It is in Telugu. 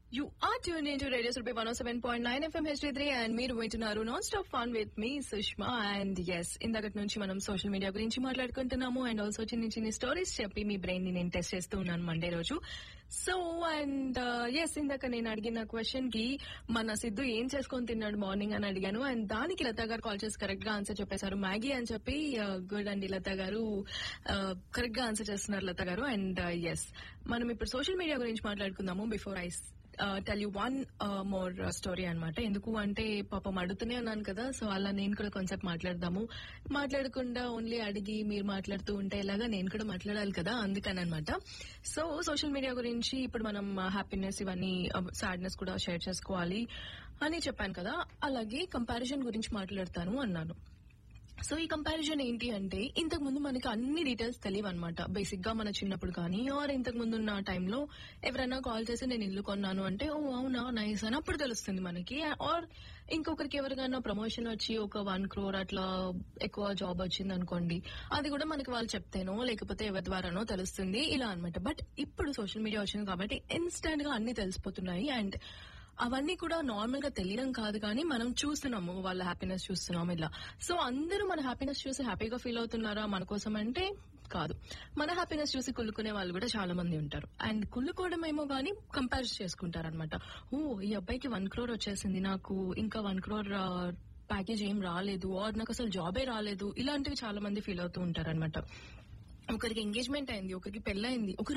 You are tuned into Radio Survey 107.9 FM HD3 and మీరు వింటున్నారు నాన్ స్టాప్ ఫన్ విత్ మీ సుష్మా అండ్ ఎస్ ఇందాకటి నుంచి మనం సోషల్ మీడియా గురించి మాట్లాడుకుంటున్నాము అండ్ ఆల్సో చిన్న చిన్న స్టోరీస్ చెప్పి మీ బ్రెయిన్ ని నేను టెస్ట్ చేస్తూ ఉన్నాను మండే రోజు సో అండ్ ఎస్ ఇందాక నేను అడిగిన క్వశ్చన్ కి మన సిద్ధు ఏం చేసుకొని తిన్నాడు మార్నింగ్ అని అడిగాను అండ్ దానికి లతా గారు కాల్ చేసి కరెక్ట్ గా ఆన్సర్ చెప్పేశారు మ్యాగీ అని చెప్పి గుడ్ అండి లతా గారు కరెక్ట్ గా ఆన్సర్ చేస్తున్నారు లతా గారు అండ్ ఎస్ మనం ఇప్పుడు సోషల్ మీడియా గురించి మాట్లాడుకుందాము before I tell you one more story అనమాట ఎందుకు అంటే పాపం అడుగుతూనే ఉన్నాను కదా సో అలా నేను కూడా కొంచెం మాట్లాడదాము మాట్లాడకుండా ఓన్లీ అడిగి మీరు మాట్లాడుతూ ఉంటే ఇలాగా నేను కూడా మాట్లాడాలి కదా అందుకని అనమాట సో సోషల్ మీడియా గురించి ఇప్పుడు మనం హ్యాపీనెస్ ఇవన్నీ సాడ్నెస్ కూడా షేర్ చేసుకోవాలి అని చెప్పాను కదా అలాగే కంపారిజన్ గురించి మాట్లాడతాను అన్నాను సో ఈ కంపారిజన్ ఏంటి అంటే ఇంతకు ముందు మనకి అన్ని డీటెయిల్స్ తెలియవు అనమాట బేసిక్ గా మన చిన్నప్పుడు కానీ ఆర్ ఇంతకు ముందు ఉన్న టైంలో ఎవరైనా కాల్ చేసి నేను ఇల్లు కొన్నాను అంటే ఓ అవునా నైస్ అని అప్పుడు తెలుస్తుంది మనకి ఆర్ ఇంకొకరికి ఎవరికైనా ప్రమోషన్ వచ్చి ఒక వన్ క్రోర్ అట్లా ఎక్కువ జాబ్ వచ్చింది అనుకోండి అది కూడా మనకి వాళ్ళు చెప్తేనో లేకపోతే ఎవరి ద్వారానో తెలుస్తుంది ఇలా అనమాట బట్ ఇప్పుడు సోషల్ మీడియా వచ్చింది కాబట్టి ఇన్స్టాంట్ గా అన్ని తెలిసిపోతున్నాయి అండ్ అవన్నీ కూడా నార్మల్ గా తెలియడం కాదు కానీ మనం చూస్తున్నాము వాళ్ళ హ్యాపీనెస్ చూస్తున్నాము ఇలా సో అందరూ మన హ్యాపీనెస్ చూసి హ్యాపీగా ఫీల్ అవుతున్నారా మన కోసం అంటే కాదు మన హ్యాపీనెస్ చూసి కుళ్ళుకునే వాళ్ళు కూడా చాలా మంది ఉంటారు అండ్ కుళ్ళుకోవడం ఏమో కానీ కంపేర్ చేసుకుంటారు అనమాట ఓ ఈ అబ్బాయికి వన్ క్రోర్ వచ్చేసింది నాకు ఇంకా వన్ క్రోర్ ప్యాకేజ్ ఏం రాలేదు ఆర్ నాకు అసలు జాబే రాలేదు ఇలాంటివి చాలా మంది ఫీల్ అవుతూ ఉంటారు అనమాట ఒకరికి ఎంగేజ్మెంట్ అయింది ఒకరికి పెళ్ళైంది ఒక